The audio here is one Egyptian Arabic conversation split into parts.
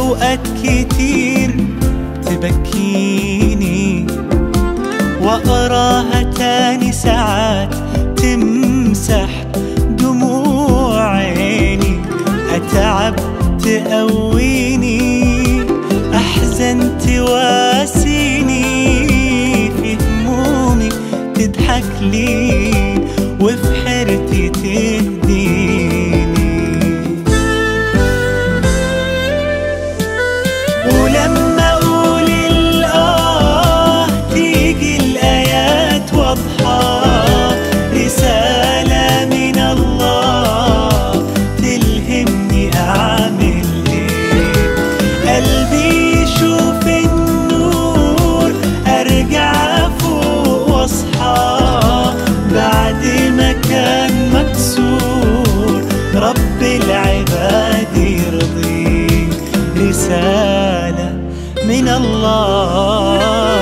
أوقات كتير تبكيني وأقراها تاني ساعات تمسح دموع عيني أتعب تقويني أحزن تواسيني في همومي تضحك لي وفي حيرتي تهديني ولما اقول الاه تيجي الايات واضحه رساله من الله تلهمني اعمل ايه قلبي يشوف النور ارجع فوق واصحى بعد ما كان مكسور رب العباد يرضيه رسالة من الله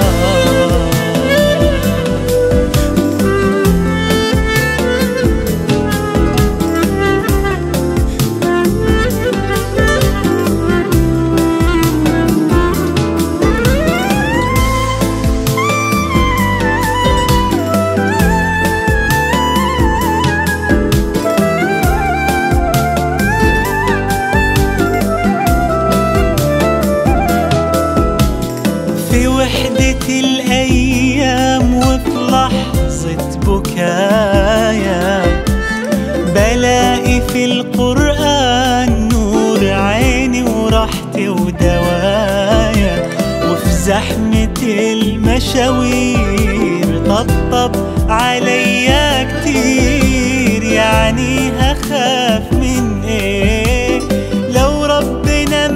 في وحدة الأيام وفي لحظة بكايا بلاقي في القرآن نور عيني وراحتي ودوايا وفي زحمة المشاوير طبطب عليا كتير يعني هخاف من ايه لو ربنا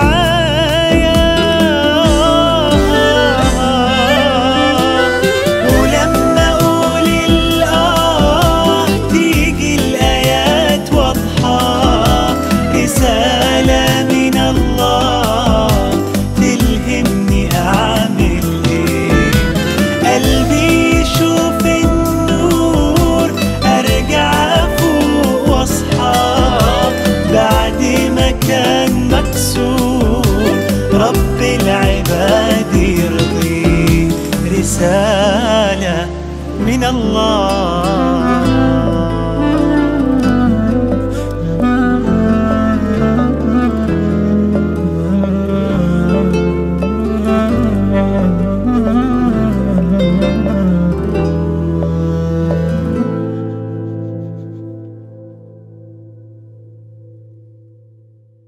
معايا ولما اقول الاه تيجي الايات واضحه رساله من الله تلهمني اعمل ايه قلبي يشوف النور ارجع فوق واصحى بعد ما كان مكسور رب العباد يرضيه رسالة من الله